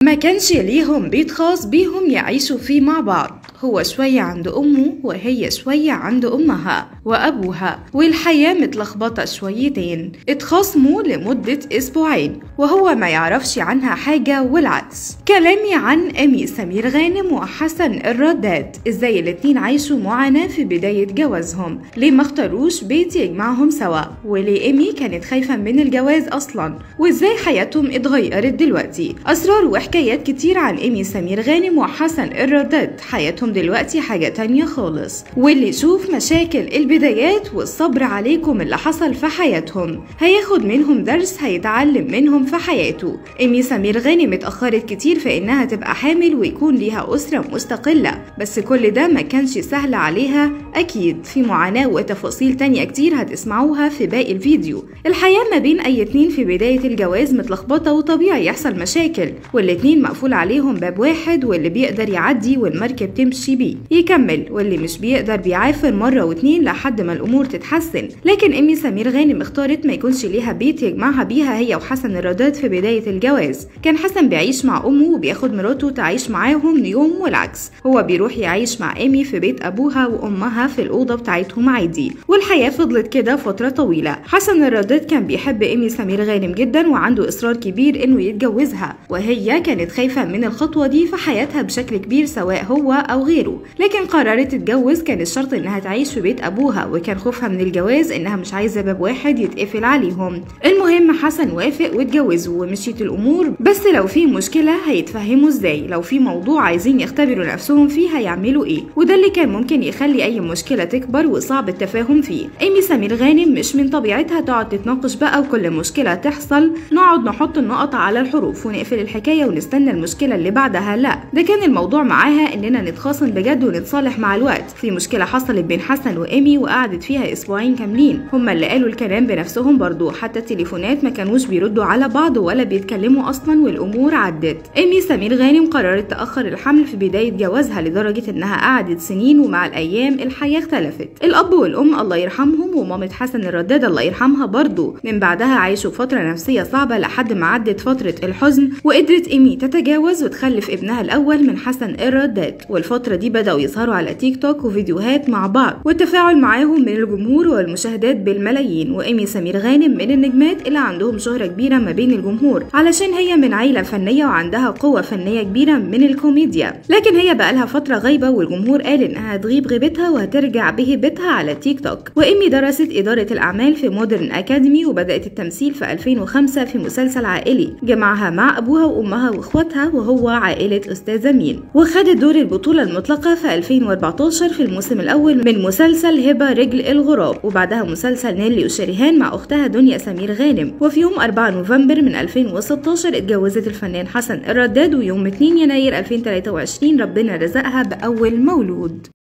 ما كانش ليهم بيت خاص بيهم يعيشوا فيه مع بعض هو شوية عند أمه وهي شوية عند أمها وأبوها والحياة متلخبطة شويتين اتخاصموا لمدة أسبوعين وهو ما يعرفش عنها حاجة والعكس كلامي عن أمي سمير غانم وحسن الرداد ازاي الاتنين عايشوا معاناة في بداية جوازهم ليه ما اختاروش بيت يجمعهم سوا وليه أمي كانت خايفة من الجواز أصلا وازاي حياتهم اتغيرت دلوقتي أسرار وحكايات كتير عن أمي سمير غانم وحسن الرداد حياتهم دلوقتي حاجة تانية خالص واللي يشوف مشاكل البدايات والصبر عليكم اللي حصل في حياتهم هياخد منهم درس هيتعلم منهم في حياته أمي سمير غانم اتأخرت كتير في إنها تبقى حامل ويكون ليها أسرة مستقلة بس كل ده ما كانش سهل عليها أكيد في معاناة وتفاصيل تانية كتير هتسمعوها في باقي الفيديو الحياة ما بين أي اتنين في بداية الجواز متلخبطة وطبيعي يحصل مشاكل والاتنين مقفول عليهم باب واحد واللي بيقدر يعدي والمركب تمشي بيه يكمل واللي مش بيقدر بيعافر مرة واتنين لحد ما الأمور تتحسن لكن أمي سمير غانم اختارت ما يكونش ليها بيت يجمعها بيها هي وحسن الرداد في بداية الجواز كان حسن بيعيش مع أمه وبياخد مراته تعيش معاهم يوم والعكس هو بيروح يعيش مع أمي في بيت أبوها وأمها في الأوضة بتاعتهم عادي والحياة فضلت كده فترة طويلة حسن الرداد كان بيحب أمي سمير غانم جدا وعنده إصرار كبير إنه يتجوزها وهي كانت خايفة من الخطوة دي في حياتها بشكل كبير سواء هو أو غيره لكن قررت تتجوز كان الشرط إنها تعيش في بيت أبوها وكان خوفها من الجواز إنها مش عايزة باب واحد يتقفل عليهم المهم حسن وافق واتجوزوا ومشيت الأمور بس لو في مشكلة هيتفهموا إزاي لو في موضوع عايزين يختبروا نفسهم فيه هيعملوا إيه وده اللي كان ممكن يخلي أي مشكلة تكبر وصعب التفاهم فيه إيمي سمير غانم مش من طبيعتها تقعد تتناقش بقى وكل مشكلة تحصل نقعد نحط النقط على الحروف ونقفل الحكاية ونستنى المشكلة اللي بعدها لا ده كان الموضوع معاها إننا نتخاصم بجد ونتصالح مع الوقت في مشكلة حصلت بين حسن وإيمي وقعدت فيها أسبوعين كاملين هما اللي قالوا الكلام بنفسهم برضو حتى التليفونات ما كانوش بيردوا على بعض ولا بيتكلموا أصلا والأمور عدت إيمي سمير غانم قررت تأخر الحمل في بداية جوازها لدرجة إنها قعدت سنين ومع الأيام الحياة اختلفت الأب والأم الله يرحمهم ومامة حسن الرداد الله يرحمها برضو من بعدها عاشوا فترة نفسية صعبة لحد ما عدت فترة الحزن وقدرت إيمي تتجاوز وتخلف ابنها الأول من حسن الرداد والفترة دي بدأوا يظهروا على تيك توك وفيديوهات مع بعض والتفاعل معاهم من الجمهور والمشاهدات بالملايين وإيمي سمير غانم من النجمات اللي عندهم شهرة كبيرة ما بين الجمهور علشان هي من عيلة فنية وعندها قوة فنية كبيرة من الكوميديا لكن هي بقالها فترة غايبة والجمهور قال إنها هتغيب غيبتها وهترجع بهيبتها على تيك توك وإيمي درست إدارة الأعمال في مودرن أكاديمي وبدأت التمثيل في 2005 في مسلسل عائلي جمعها مع أبوها وأمها وإخواتها وهو عائلة أستاذة مين وخدت دور البطولة المطلقة في 2014 في الموسم الأول من مسلسل هبة رجل الغراب وبعدها مسلسل نيلي وشريهان مع أختها دنيا سمير غانم وفي يوم 4 نوفمبر من 2016 اتجوزت الفنان حسن الرداد ويوم 2 يناير 2023 ربنا رزقها بأول مولود